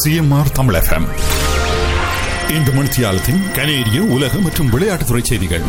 CMR Tamil FM இந்த மணித்தியாலத்தின் கனேடிய உலக மற்றும் விளையாட்டுத்துறை செய்திகள்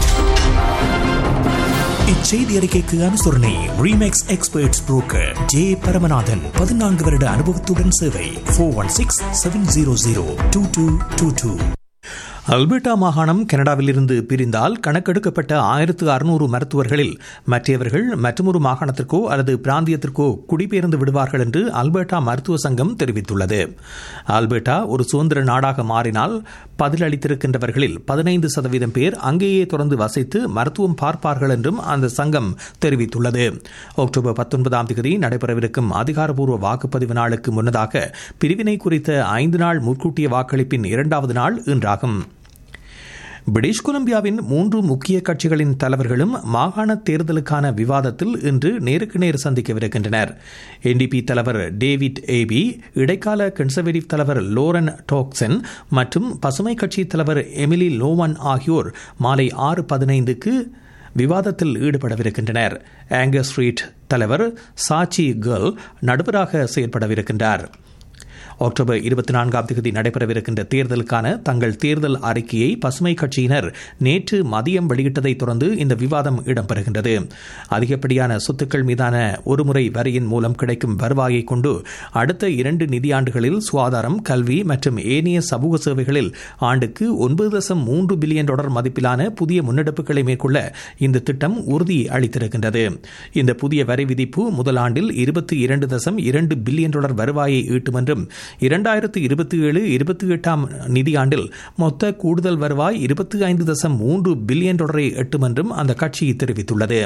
இச்செய்தி அறிக்கைக்கு அனுசரணை Remax experts broker J Paramanathan பதினான்கு வருட அனுபவத்துடன் சேவை four one six seven zero zero two two two two Alberta மாகாணம் கனடாவிலிருந்து பிரிந்தால் கணக்கெடுக்கப்பட்ட ஆயிரத்து அறுநூறு மருத்துவர்களில் மற்றவர்கள் மற்றொரு மாகாணத்திற்கோ அல்லது பிராந்தியத்திற்கோ குடிபெயர்ந்து விடுவார்கள் என்று அல்பர்டா மருத்துவ சங்கம் தெரிவித்துள்ளது அல்பர்டா ஒரு சுதந்திர நாடாக மாறினால் பதிலளித்திருக்கின்றவர்களில் பதினைந்து சதவீதம் பேர் அங்கேயே தொடர்ந்து வசித்து மருத்துவம் பார்ப்பார்கள் என்றும் அந்த சங்கம் தெரிவித்துள்ளது அக்டோபர் பத்தொன்பதாம் தேதி நடைபெறவிருக்கும் அதிகாரப்பூர்வ வாக்குப்பதிவு நாளுக்கு முன்னதாக பிரிவினை குறித்த ஐந்து நாள் முன்கூட்டிய வாக்களிப்பின் இரண்டாவது நாள் இன்றாகும் பிரிட்டிஷ் கொலம்பியாவின் மூன்று முக்கிய கட்சிகளின் தலைவர்களும் மாகாண தேர்தலுக்கான விவாதத்தில் இன்று நேருக்கு நேர் சந்திக்கவிருக்கின்றனர் என்டிபி தலைவர் டேவிட் ஏபி இடைக்கால கன்சர்வேட்டிவ் தலைவர் லோரன் டோக்சன் மற்றும் பசுமை கட்சி தலைவர் எமிலி லோவன் ஆகியோர் மாலை ஆறு பதினைந்துக்கு விவாதத்தில் ஈடுபடவிருக்கின்றனர் ஆங்கர் ஸ்ட்ரீட் தலைவர் சாச்சி கேர்ள் நடுவராக செயற்படவிருக்கின்றார் அக்டோபர் இருபத்தி நான்காம் தேதி நடைபெறவிருக்கின்ற தேர்தலுக்கான தங்கள் தேர்தல் அறிக்கையை பசுமை கட்சியினர் நேற்று மதியம் வெளியிட்டதைத் தொடர்ந்து இந்த விவாதம் இடம்பெறுகின்றது அதிகப்படியான சொத்துக்கள் மீதான ஒருமுறை வரியின் மூலம் கிடைக்கும் வருவாயை கொண்டு அடுத்த இரண்டு நிதியாண்டுகளில் சுகாதாரம் கல்வி மற்றும் ஏனைய சமூக சேவைகளில் ஆண்டுக்கு ஒன்பது தசம் மூன்று பில்லியன் டாலர் மதிப்பிலான புதிய முன்னெடுப்புகளை மேற்கொள்ள இந்த திட்டம் உறுதி அளித்திருக்கின்றது இந்த புதிய வரி விதிப்பு முதல் ஆண்டில் இருபத்தி இரண்டு தசம் இரண்டு பில்லியன் டாலர் வருவாயை ஈட்டும் என்றும் இரண்டாயிரத்து இருபத்தி ஏழு இருபத்தி எட்டாம் நிதியாண்டில் மொத்த கூடுதல் வருவாய் இருபத்தி ஐந்து தசம் மூன்று பில்லியன் டாலரை எட்டும் என்றும் அந்த கட்சி தெரிவித்துள்ளது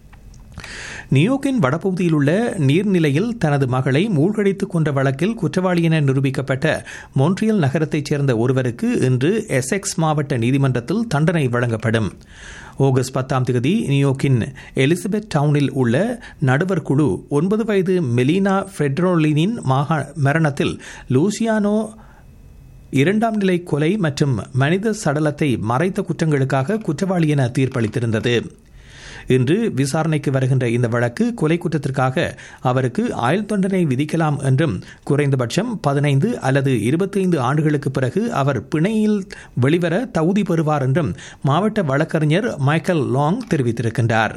நியோக்கின் வடபகுதியில் உள்ள நீர்நிலையில் தனது மகளை மூழ்கடித்துக் கொண்ட வழக்கில் குற்றவாளி என நிரூபிக்கப்பட்ட மொன்றியல் நகரத்தைச் சேர்ந்த ஒருவருக்கு இன்று எசெக்ஸ் மாவட்ட நீதிமன்றத்தில் தண்டனை வழங்கப்படும் ஆகஸ்ட் பத்தாம் தேதி நியூயோர்க்கின் எலிசபெத் டவுனில் உள்ள நடுவர் குழு ஒன்பது வயது மெலினா ஃபெட்ரோலினின் மரணத்தில் லூசியானோ இரண்டாம் நிலை கொலை மற்றும் மனித சடலத்தை மறைத்த குற்றங்களுக்காக குற்றவாளி என தீர்ப்பளித்திருந்தது இன்று விசாரணைக்கு வருகின்ற இந்த வழக்கு கொலை குற்றத்திற்காக அவருக்கு ஆயுள் தண்டனை விதிக்கலாம் என்றும் குறைந்தபட்சம் பதினைந்து அல்லது இருபத்தைந்து ஆண்டுகளுக்கு பிறகு அவர் பிணையில் வெளிவர தகுதி பெறுவார் என்றும் மாவட்ட வழக்கறிஞர் மைக்கேல் லாங் தெரிவித்திருக்கின்றார்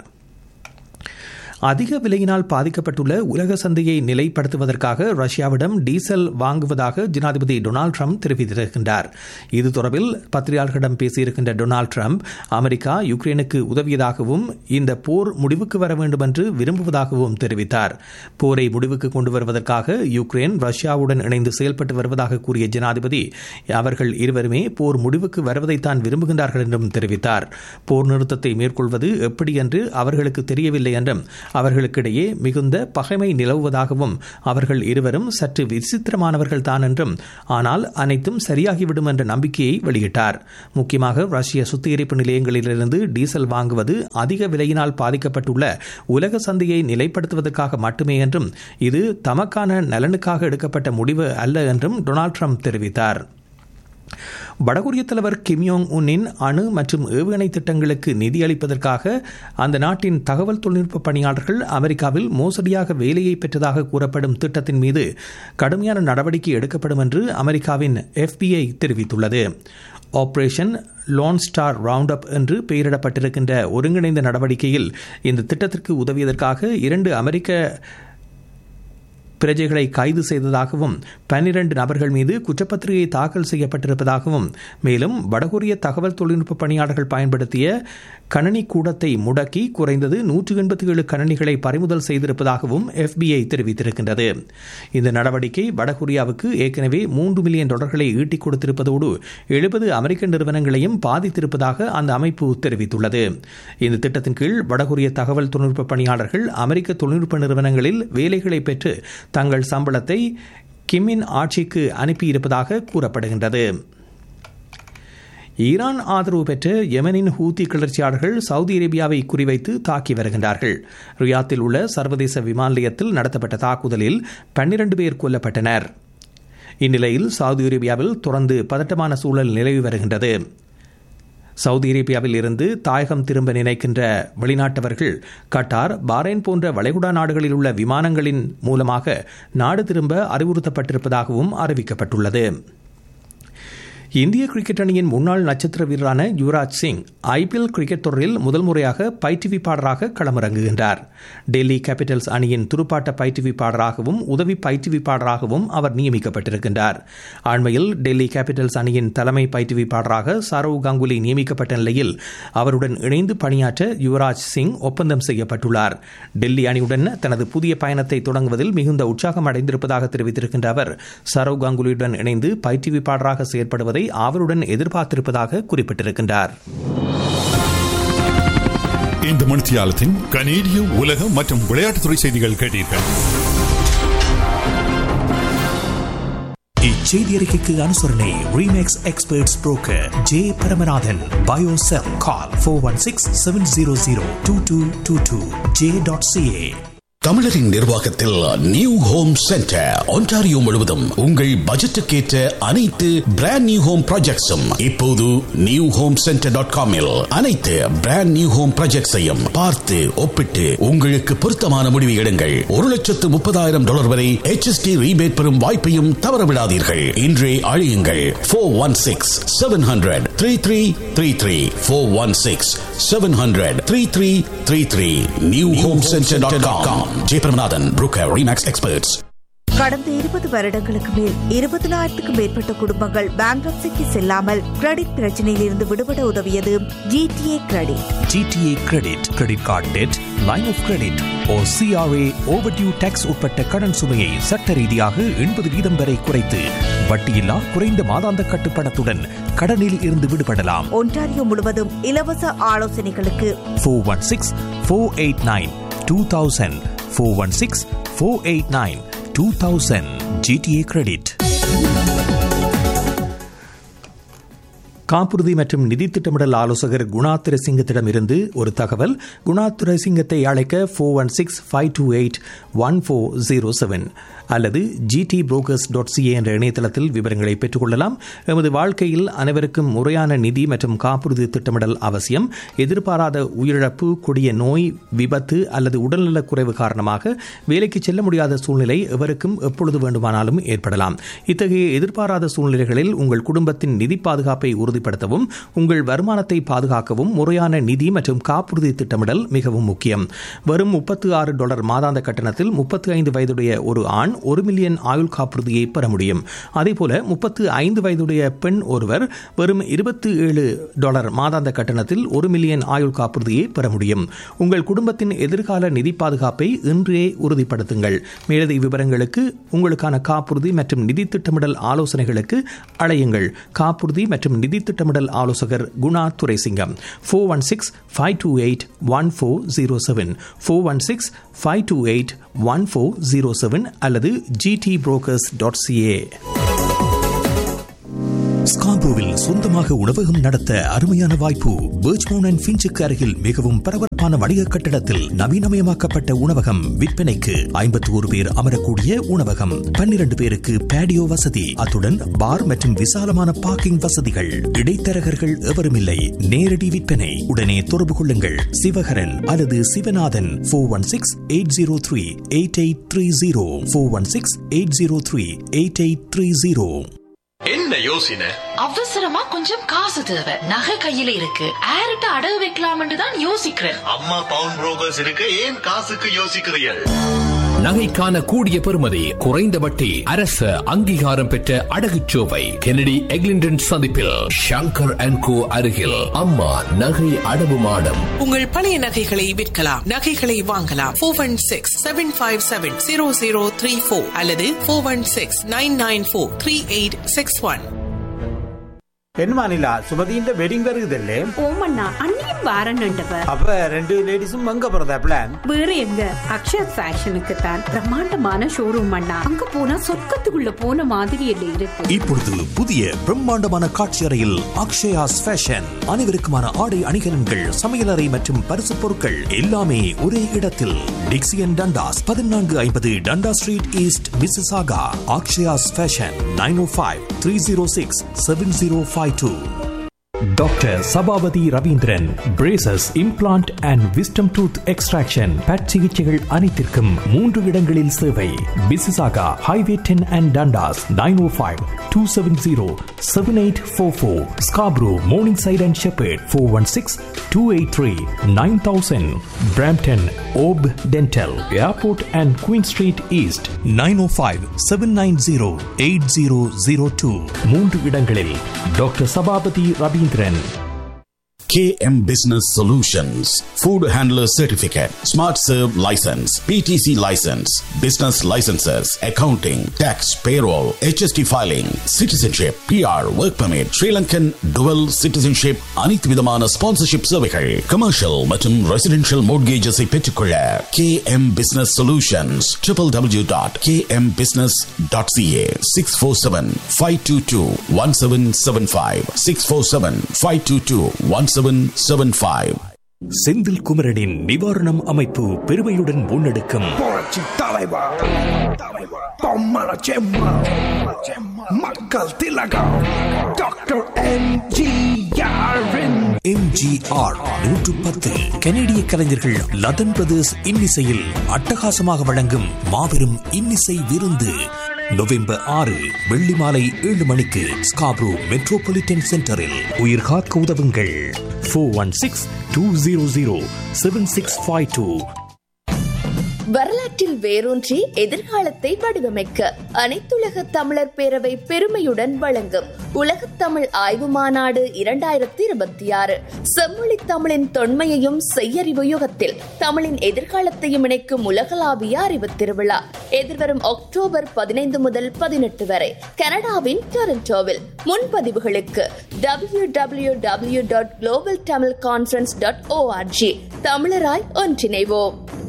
அதிக விலையினால் பாதிக்கப்பட்டுள்ள உலக சந்தையை நிலைப்படுத்துவதற்காக ரஷ்யாவிடம் டீசல் வாங்குவதாக ஜனாதிபதி டொனால்டு ட்ரம்ப் தெரிவித்திருக்கின்றார் இது தொடர்பில் பத்திரிகையாளர்களிடம் பேசியிருக்கின்ற டொனால்டு ட்ரம்ப் அமெரிக்கா யுக்ரைனுக்கு உதவியதாகவும் இந்த போர் முடிவுக்கு வர வேண்டும் என்று விரும்புவதாகவும் தெரிவித்தார் போரை முடிவுக்கு கொண்டு வருவதற்காக யுக்ரைன் ரஷ்யாவுடன் இணைந்து செயல்பட்டு வருவதாக கூறிய ஜனாதிபதி அவர்கள் இருவருமே போர் முடிவுக்கு வருவதைத்தான் விரும்புகின்றார்கள் என்றும் தெரிவித்தார் போர் நிறுத்தத்தை மேற்கொள்வது எப்படி என்று அவர்களுக்கு தெரியவில்லை என்றும் அவர்களுக்கிடையே மிகுந்த பகைமை நிலவுவதாகவும் அவர்கள் இருவரும் சற்று விசித்திரமானவர்கள் தான் என்றும் ஆனால் அனைத்தும் சரியாகிவிடும் என்ற நம்பிக்கையை வெளியிட்டார் முக்கியமாக ரஷ்ய சுத்திகரிப்பு நிலையங்களிலிருந்து டீசல் வாங்குவது அதிக விலையினால் பாதிக்கப்பட்டுள்ள உலக சந்தையை நிலைப்படுத்துவதற்காக மட்டுமே என்றும் இது தமக்கான நலனுக்காக எடுக்கப்பட்ட முடிவு அல்ல என்றும் டொனால்டு ட்ரம்ப் தெரிவித்தார் வடகொரிய தலைவர் கிம்யோங் உன்னின் அணு மற்றும் ஏவுகணை திட்டங்களுக்கு நிதியளிப்பதற்காக அந்த நாட்டின் தகவல் தொழில்நுட்ப பணியாளர்கள் அமெரிக்காவில் மோசடியாக வேலையை பெற்றதாக கூறப்படும் திட்டத்தின் மீது கடுமையான நடவடிக்கை எடுக்கப்படும் என்று அமெரிக்காவின் எஃபிஐ தெரிவித்துள்ளது operation lone star round up என்று பெயரிடப்பட்டிருக்கின்ற ஒருங்கிணைந்த நடவடிக்கையில் இந்த திட்டத்திற்கு உதவியதற்காக இரண்டு அமெரிக்க பிரஜைகளை கைது செய்ததாகவும் பன்னிரண்டு நபர்கள் மீது குற்றப்பத்திரிகை தாக்கல் செய்யப்பட்டிருப்பதாகவும் மேலும் வடகொரிய தகவல் தொழில்நுட்ப பணியாளர்கள் பயன்படுத்திய கணனி கூடத்தை முடக்கி குறைந்தது நூற்று எண்பத்தி ஏழு கணனிகளை பறிமுதல் செய்திருப்பதாகவும் எஃபிஐ தெரிவித்திருக்கின்றது இந்த நடவடிக்கை வடகொரியாவுக்கு ஏற்கனவே மூன்று மில்லியன் டாலர்களை ஈட்டிக் கொடுத்திருப்பதோடு எழுபது அமெரிக்க நிறுவனங்களையும் பாதித்திருப்பதாக அந்த அமைப்பு தெரிவித்துள்ளது இந்த திட்டத்தின் கீழ் வடகொரிய தகவல் தொழில்நுட்ப பணியாளர்கள் அமெரிக்க தொழில்நுட்ப நிறுவனங்களில் வேலைகளை பெற்று தங்கள் சம்பளத்தை கிம்மின் ஆட்சிக்கு அனுப்பியிருப்பதாக கூறப்படுகின்றது ஈரான் ஆதரவு பெற்ற யெமனின் ஹூத்தி கிளர்ச்சியாளர்கள் சவுதி அரேபியாவை குறிவைத்து தாக்கி வருகின்றார்கள் ரியாத்தில் உள்ள சர்வதேச விமான நிலையத்தில் நடத்தப்பட்ட தாக்குதலில் பன்னிரண்டு பேர் கொல்லப்பட்டனர் இந்நிலையில் சவுதி அரேபியாவில் தொடர்ந்து பதட்டமான சூழல் நிலவி வருகின்றது சவுதி அரேபியாவில் இருந்து தாயகம் திரும்ப நினைக்கின்ற வெளிநாட்டவர்கள் கட்டார் பாரைன் போன்ற வளைகுடா நாடுகளில் உள்ள விமானங்களின் மூலமாக நாடு திரும்ப அறிவுறுத்தப்பட்டிருப்பதாகவும் அறிவிக்கப்பட்டுள்ளது இந்திய கிரிக்கெட் அணியின் முன்னாள் நட்சத்திர வீரரான யுவராஜ் சிங் ஐபிஎல் கிரிக்கெட் தொடரில் முதல் முறையாக பயிற்றுவிப்பாளராக களமிறங்குகின்றார் டெல்லி கேபிட்டல்ஸ் அணியின் துடுப்பாட்ட பயிற்றுவிப்பாளராகவும் உதவி பயிற்றுவிப்பாளராகவும் அவர் நியமிக்கப்பட்டிருக்கின்றார் அண்மையில் டெல்லி கேபிட்டல்ஸ் அணியின் தலைமை பயிற்றுவிப்பாளராக சரவ் கங்குலி நியமிக்கப்பட்ட நிலையில் அவருடன் இணைந்து பணியாற்ற யுவராஜ் சிங் ஒப்பந்தம் செய்யப்பட்டுள்ளார் டெல்லி அணியுடன் தனது புதிய பயணத்தை தொடங்குவதில் மிகுந்த உற்சாகம் அடைந்திருப்பதாக தெரிவித்திருக்கின்ற அவர் சரவ் கங்குலியுடன் இணைந்து பயிற்றுவிப்பாளராக செயற்படுவதை ஆவலுடன் எதிர்பார்த்திருப்பதாக குறிப்பிட்டிருக்கின்றார் இந்த மணித்தியாலத்தின் கனேடிய உலக மற்றும் விளையாட்டுத்துறை செய்திகள் கேட்டீர்கள் இச்செய்தி அறிக்கைக்கு அனுசரணை Remax experts broker J Paramanathan பயோசெல் call four one six seven zero zero two two two two J dot CA தமிழரின் நிர்வாகத்தில் நியூ ஹோம் சென்டர் ஒன்டாரியோ முழுவதும் உங்கள் பட்ஜெட்டுக்கேற்ற அனைத்து பிராண்ட் நியூ ஹோம் ப்ராஜெக்ட்ஸும் இப்போது நியூ ஹோம் சென்டர் டாட் காமில் அனைத்து பிராண்ட் நியூ ஹோம் ப்ராஜெக்ட்ஸையும் பார்த்து ஒப்பிட்டு உங்களுக்கு பொருத்தமான முடிவு எடுங்கள் ஒரு லட்சத்து முப்பதாயிரம் டாலர் வரை HST ரீபேட் பெறும் வாய்ப்பையும் தவறவிடாதீர்கள் இன்றே அழியுங்கள் four one six seven hundred three three three three four one six seven hundred three three three three new home centre dot com Jayabramanathan broker Remax experts கடந்த இருபது வருடங்களுக்கு மேல் இருபதனாயிரத்துக்கும் மேற்பட்ட குடும்பங்கள் பேங்க்ரப்சிக்கு செல்லாமல் கிரெடிட் பிரச்சனையில் இருந்து விடுபட உதவியது GTA credit GTA credit credit card debt line of credit ஓ சிஆர்ஏ ஓவர்டியூ டேக்ஸ் உட்பட்ட கடன் சுமையை சட்ட ரீதியாக எண்பது வீதம் வரை குறைத்து வட்டியில்லா குறைந்த மாதாந்த கட்டுப்பணத்துடன் கடனில் இருந்து விடுபடலாம் ஒன்டாரியோ முழுவதும் இலவச ஆலோசனைகளுக்கு four one six four eight nine two thousand four one six four eight nine two thousand GTA credit காப்புறுதி மற்றும் நிதி திட்டமிடல் ஆலோசகர் குணா திரசிங்கத்திடமிருந்து ஒரு தகவல் குணா திரசிங்கத்தை அழைக்க four one six five two eight one four zero seven அல்லது ஜிடி புரோக்கர்ஸ் டாட் சிஏ என்ற இணையதளத்தில் விவரங்களை பெற்றுக்கொள்ளலாம் எமது வாழ்க்கையில் அனைவருக்கும் முறையான நிதி மற்றும் காப்புறுதி திட்டமிடல் அவசியம் எதிர்பாராத உயிரிழப்பு கொடிய நோய் விபத்து அல்லது உடல்நலக் குறைவு காரணமாக வேலைக்கு செல்ல முடியாத சூழ்நிலை எவருக்கும் எப்பொழுது வேண்டுமானாலும் ஏற்படலாம் இத்தகைய எதிர்பாராத சூழ்நிலைகளில் உங்கள் குடும்பத்தின் நிதி பாதுகாப்பை உறுதிப்படுத்தவும் உங்கள் வருமானத்தை பாதுகாக்கவும் முறையான நிதி மற்றும் காப்புறுதி திட்டமிடல் மிகவும் முக்கியம் வரும் முப்பத்து ஆறு டாலர் மாதாந்த கட்டணத்தில் முப்பத்தி ஐந்து வயதுடைய ஒரு ஆண் ஒரு மில்லியன் ஆயுள் காப்புறுதியை பெற முடியும் அதேபோல முப்பத்து ஐந்து வயதுடைய பெண் ஒருவர் வெறும் இருபத்தி ஏழு டாலர் மாதாந்த கட்டணத்தில் ஒரு மில்லியன் ஆயுள் காப்புறுதியை பெற முடியும் உங்கள் குடும்பத்தின் எதிர்கால நிதி பாதுகாப்பை இன்றே உறுதிப்படுத்துங்கள் மேலதிக விவரங்களுக்கு உங்களுக்கான காப்புறுதி மற்றும் நிதி திட்டமிடல் ஆலோசனைகளுக்கு அழையுங்கள் காப்புறுதி மற்றும் நிதி திட்டமிடல் ஆலோசகர் Guna Duraisingam four one six five two eight one four zero seven four one six five two eight one four zero seven அல்லது ஜிடி புரோக்கர்ஸ் டாட் சிஏ ஸ்கார்போவில் சொந்தமாக உணவகம் நடத்த அருமையான வாய்ப்பு பேர்ச்மோன் அண்ட் ஃபின்ச்சுக்கு அருகில் மிகவும் பரபரப்பான வணிக கட்டடத்தில் நவீனமயமாக்கப்பட்ட உணவகம் விற்பனைக்கு ஐம்பத்தி ஒரு பேர் அமரக்கூடிய உணவகம் பன்னிரண்டு பேருக்கு பேடியோ வசதி அத்துடன் பார் மற்றும் விசாலமான பார்க்கிங் வசதிகள் இடைத்தரகர்கள் எவரும் இல்லை நேரடி விற்பனை உடனே தொடர்பு கொள்ளுங்கள் சிவகரன் அல்லது Sivanathan four one six eight zero three eight eight three zero four one six eight zero three eight eight three zero என்ன யோசனை அவசரமா கொஞ்சம் காசு தேவை நகை கையில இருக்கு ஆரிட்ட அடகு வைக்கலாம்னு தான் யோசிக்கிறேன் அம்மா பவுன் புரோக்கர்ஸ் இருக்க ஏன் காசுக்கு யோசிக்கிறீர்கள் நகைக்கான கூடிய பெறுமதி குறைந்த வட்டி அரசு அங்கீகாரம் பெற்ற அடகுச்சோவை கெனடி எக்லிண்டன் சந்திப்பில் ஷங்கர் அண்ட் கோ அருகில் அம்மா நகை அடவு மாடம் உங்கள் பழைய நகைகளை விற்கலாம் நகைகளை வாங்கலாம் four one six seven five seven zero zero three four அல்லது four one six nine nine four three eight six one என்ன மாநிலா சுமதியின் வெட்டிங் வருகுதல்லே ஓமண்ணா அண்ணியும் வாரன்னுட்டவ அப்ப ரெண்டு லேடிஸும் அங்க போறதா பிளான் வேற எங்க அக்ஷயா ஃபேஷனுக்கு தான் பிரம்மாண்டமான ஷோரூம் அண்ணா அங்க போனா சொர்க்கத்துக்குள்ள போன மாதிரி இல்லை இருக்கு இப்பொழுது புதிய பிரம்மாண்டமான காட்சி அறையில் அக்ஷயாஸ் ஃபேஷன் அனைவருக்குமான ஆடை அணிகலன்கள் சமையலறை மற்றும் பரிசு பொருட்கள் எல்லாமே ஒரே இடத்தில் டிக்சியன் டண்டாஸ் பதினான்கு ஐம்பது Dundas street east Mississauga Akshaya's fashion nine oh five three zero six seven zero five two doctor Sabapathy Ravindran braces implant and wisdom tooth extraction பட் சிகிச்சைகள் அனைத்திற்கும் மூன்று இடங்களில் சேவை Mississauga highway ten and Dundas nine oh five two seven zero seven eight four four Scarborough Morningside and Sheppard four one six two eight three nine thousand Brampton ஓப் dental airport and Queen street east nine oh five seven nine zero eight zero zero two மூன்று இடங்களில் doctor Sabapathy Ravindran KM Business Solutions, Food Handler Certificate, Smart Serve License, PTC License, Business Licenses, Accounting, Tax, Payroll, HST Filing, Citizenship, PR, Work Permit, Sri Lankan Dual Citizenship, அனைத்து விதமான sponsorship சேவைகள் commercial மற்றும் residential மோட்கேஜஸை பெற்றுக்கொள்ள KM Business Solutions, www.kmbusiness.ca, 647-522-1775, 647-522-1775. Senthil குமரனின் நிவாரணம் அமைப்பு பெருமையுடன் முன்னெடுக்கும் புரட்சி தலைவர் பொம்மன செம்மா மக்கள் திலகம் டாக்டர் எம்ஜிஆரின் எம்ஜிஆர் நூற்று பத்து கனேடிய கலைஞர்கள் லதன் பிரதர்ஸ் இன்னிசையில் அட்டகாசமாக வழங்கும் மாபெரும் இன்னிசை விருந்து நவம்பர் ஆறு வெள்ளி மாலை ஏழு மணிக்கு ஸ்காப்ரோ மெட்ரோபாலிட்டன் சென்டரில் உயிர் காக்க உதவுங்கள் four one six two zero zero seven six five two வரலாற்றில் வேரூன்றி எதிர்காலத்தை வடிவமைக்க அனைத்துலக தமிழர் பேரவை பெருமையுடன் வழங்கும் உலகத் தமிழ் ஆய்வு மாநாடு இரண்டாயிரத்தி இருபத்தி ஆறு செம்மொழி தமிழின் தொன்மையையும் செய்யறிவு யுகத்தில் தமிழின் எதிர்காலத்தையும் இணைக்கும் உலகளாவிய அறிவு திருவிழா எதிர்வரும் அக்டோபர் பதினைந்து முதல் பதினெட்டு வரை கனடாவின் டொரண்டோவில் முன்பதிவுகளுக்கு W W W dot global Tamil conference dot ORG தமிழராய் ஒன்றிணைவோம்